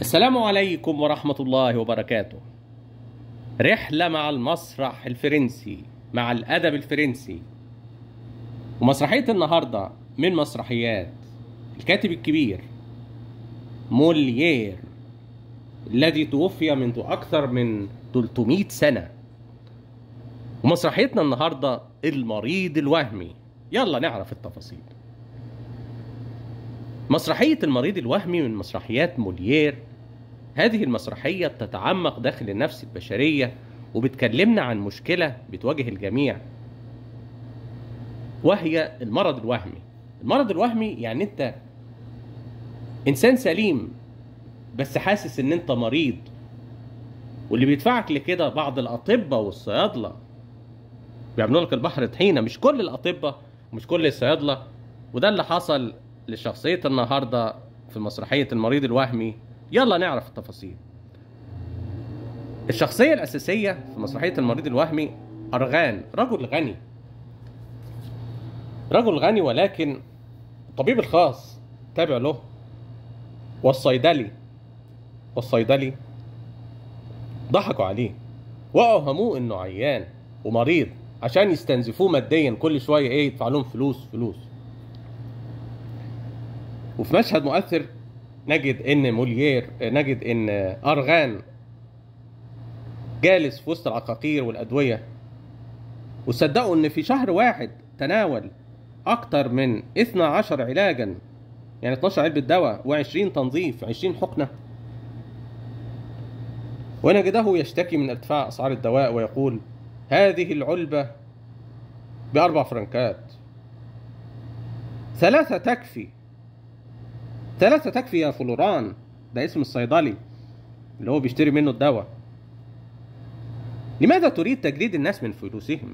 السلام عليكم ورحمة الله وبركاته. رحلة مع المسرح الفرنسي، مع الأدب الفرنسي. ومسرحية النهاردة من مسرحيات الكاتب الكبير موليير الذي توفي منذ أكثر من 300 سنة. ومسرحيتنا النهاردة المريض الوهمي. يلا نعرف التفاصيل. مسرحية المريض الوهمي من مسرحيات موليير هذه المسرحية بتتعمق داخل النفس البشرية وبتكلمنا عن مشكلة بتواجه الجميع وهي المرض الوهمي المرض الوهمي يعني انت انسان سليم بس حاسس ان انت مريض واللي بيدفعك لكده بعض الاطباء والصيادله بيعملوا لك البحر طحينه مش كل الاطباء ومش كل الصيادله وده اللي حصل لشخصيه النهارده في مسرحيه المريض الوهمي يلا نعرف التفاصيل الشخصيه الاساسيه في مسرحيه المريض الوهمي ارغان رجل غني رجل غني ولكن الطبيب الخاص تابع له والصيدلي والصيدلي ضحكوا عليه وأوهموه انه عيان ومريض عشان يستنزفوه ماديا كل شويه ايه يدفع لهم فلوس فلوس وفي مشهد مؤثر نجد ان موليير نجد ان ارغان جالس في وسط العقاقير والادويه وصدقوا ان في شهر واحد تناول اكتر من 12 علاجا يعني 12 علبه دواء و20 تنظيف 20 حقنه ونجده يشتكي من ارتفاع اسعار الدواء ويقول هذه العلبه باربع فرنكات ثلاثه تكفي ثلاثة تكفي يا فلوران ده اسم الصيدلي اللي هو بيشتري منه الدواء لماذا تريد تجريد الناس من فلوسهم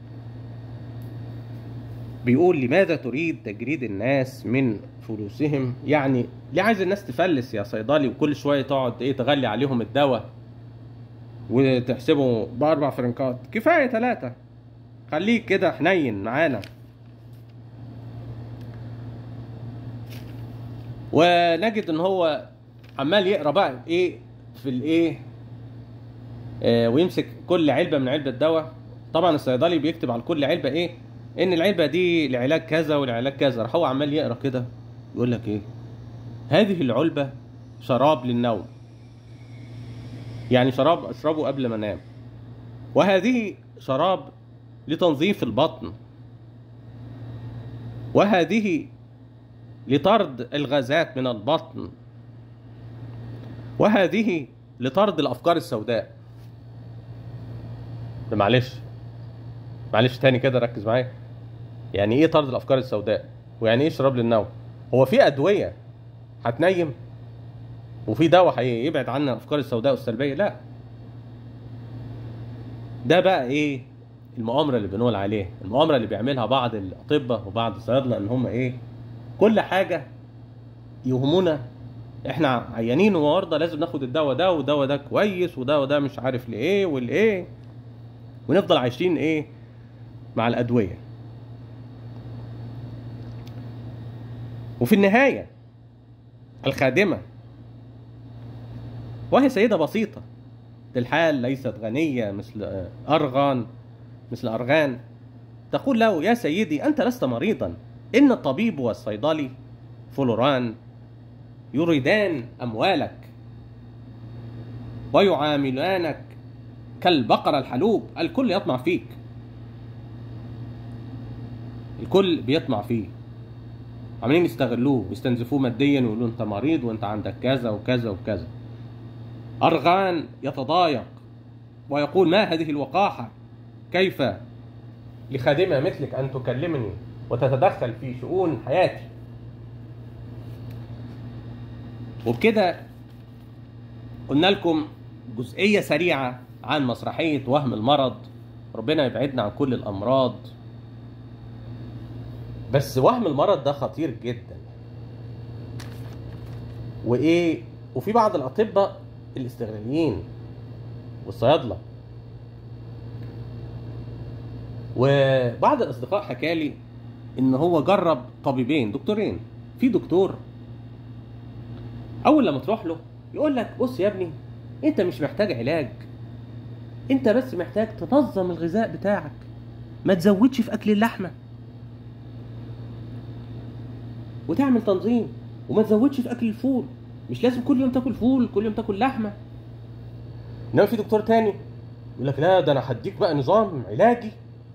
بيقول لماذا تريد تجريد الناس من فلوسهم يعني ليه عايز الناس تفلس يا صيدلي وكل شويه تقعد ايه تغلي عليهم الدواء وتحسبه باربع فرنكات كفايه ثلاثه خليك كده حنين معانا ونجد ان هو عمال يقرا بقى ايه في الايه آه ويمسك كل علبه من علبه دواء طبعا الصيدلي بيكتب على كل علبه ايه ان العلبه دي لعلاج كذا ولعلاج كذا راح هو عمال يقرا كده يقول لك ايه هذه العلبه شراب للنوم يعني شراب اشربه قبل ما انام وهذه شراب لتنظيف البطن وهذه لطرد الغازات من البطن وهذه لطرد الافكار السوداء معلش معلش تاني كده ركز معايا يعني ايه طرد الافكار السوداء ويعني ايه شراب للنوم هو في ادويه هتنيم وفي دواء هيبعد عنا الافكار السوداء والسلبيه لا ده بقى ايه المؤامره اللي بنقول عليه المؤامره اللي بيعملها بعض الاطباء وبعض الصيادله ان هم ايه كل حاجة يهمنا احنا عيانين ومرضى لازم ناخد الدواء ده والدواء ده كويس والدواء ده مش عارف لايه والايه ونفضل عايشين ايه مع الادوية وفي النهاية الخادمة وهي سيدة بسيطة الحال ليست غنية مثل أرغان مثل أرغان تقول له يا سيدي أنت لست مريضا إن الطبيب والصيدلي فلوران يريدان أموالك ويعاملانك كالبقرة الحلوب الكل يطمع فيك الكل بيطمع فيه عمالين يستغلوه ويستنزفوه ماديا ويقولوا انت مريض وانت عندك كذا وكذا وكذا أرغان يتضايق ويقول ما هذه الوقاحة كيف لخادمة مثلك أن تكلمني وتتدخل في شؤون حياتي وبكده قلنا لكم جزئية سريعة عن مسرحية وهم المرض ربنا يبعدنا عن كل الأمراض بس وهم المرض ده خطير جدا وإيه وفي بعض الأطباء الاستغلاليين والصيادلة وبعض الأصدقاء حكالي ان هو جرب طبيبين دكتورين في دكتور اول لما تروح له يقول لك بص يا ابني انت مش محتاج علاج انت بس محتاج تنظم الغذاء بتاعك ما تزودش في اكل اللحمه وتعمل تنظيم وما تزودش في اكل الفول مش لازم كل يوم تاكل فول كل يوم تاكل لحمه انما في دكتور تاني يقول لك لا ده انا هديك بقى نظام علاجي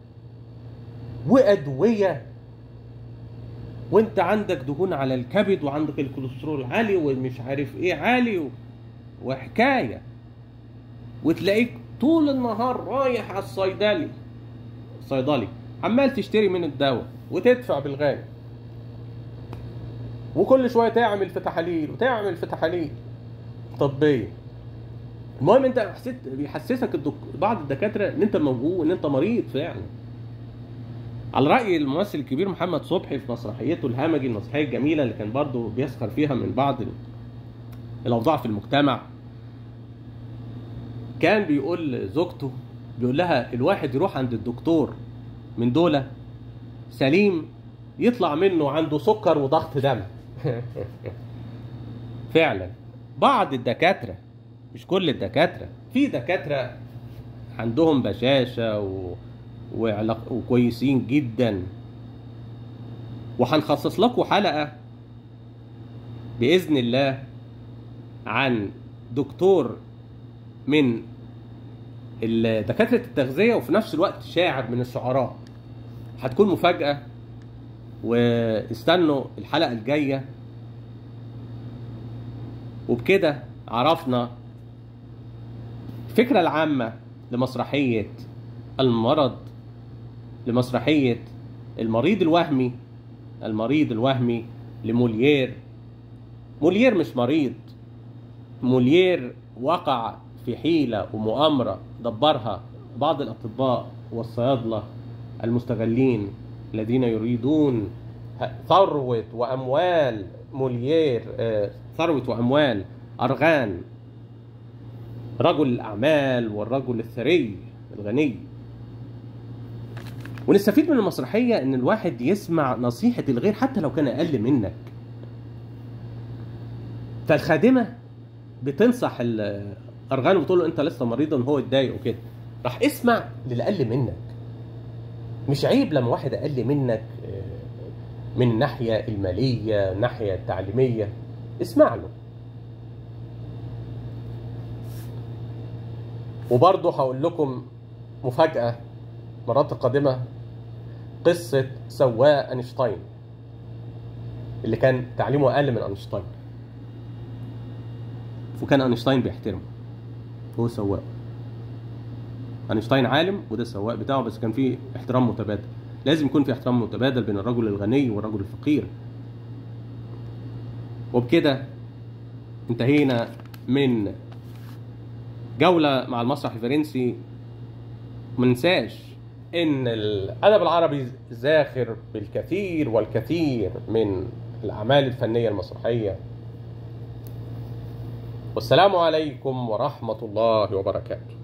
وادويه وانت عندك دهون على الكبد وعندك الكوليسترول عالي ومش عارف ايه عالي و... وحكايه وتلاقيك طول النهار رايح على الصيدلي صيدلي عمال تشتري من الدواء وتدفع بالغالي وكل شويه تعمل في تحاليل وتعمل في تحاليل طبيه المهم انت حسيت بيحسسك الدك... بعض الدكاتره ان انت موجود ان انت مريض فعلا على راي الممثل الكبير محمد صبحي في مسرحيته الهمجي المسرحيه الجميله اللي كان برضه بيسخر فيها من بعض ال- الاوضاع في المجتمع كان بيقول لزوجته بيقول لها الواحد يروح عند الدكتور من دول سليم يطلع منه عنده سكر وضغط دم فعلا بعض الدكاتره مش كل الدكاتره في دكاتره عندهم بشاشه و... وعلاق... وكويسين جدا وهنخصص لكم حلقه باذن الله عن دكتور من ال- دكاتره التغذيه وفي نفس الوقت شاعر من الشعراء هتكون مفاجاه واستنوا الحلقه الجايه وبكده عرفنا الفكره العامه لمسرحيه المرض لمسرحيه المريض الوهمي المريض الوهمي لموليير موليير مش مريض موليير وقع في حيلة ومؤامرة دبرها بعض الأطباء والصيادلة المستغلين الذين يريدون ثروة وأموال موليير آه، ثروة وأموال أرغان رجل الأعمال والرجل الثري الغني ونستفيد من المسرحية إن الواحد يسمع نصيحة الغير حتى لو كان أقل منك فالخادمة بتنصح الأرغان وبتقول له أنت لسه مريض وهو اتضايق وكده راح اسمع للأقل منك مش عيب لما واحد أقل منك آه، من الناحية المالية الناحية التعليمية اسمع له وبرضه هقول لكم مفاجأة مرات القادمة قصة سواق أينشتاين اللي كان تعليمه أقل من أينشتاين وكان أينشتاين بيحترمه هو سواق أينشتاين عالم وده السواق بتاعه بس كان في احترام متبادل لازم يكون في احترام متبادل بين الرجل الغني والرجل الفقير وبكده انتهينا من جولة مع المسرح الفرنسي مننساش ان الادب العربي زاخر بالكثير والكثير من الاعمال الفنيه المسرحيه والسلام عليكم ورحمه الله وبركاته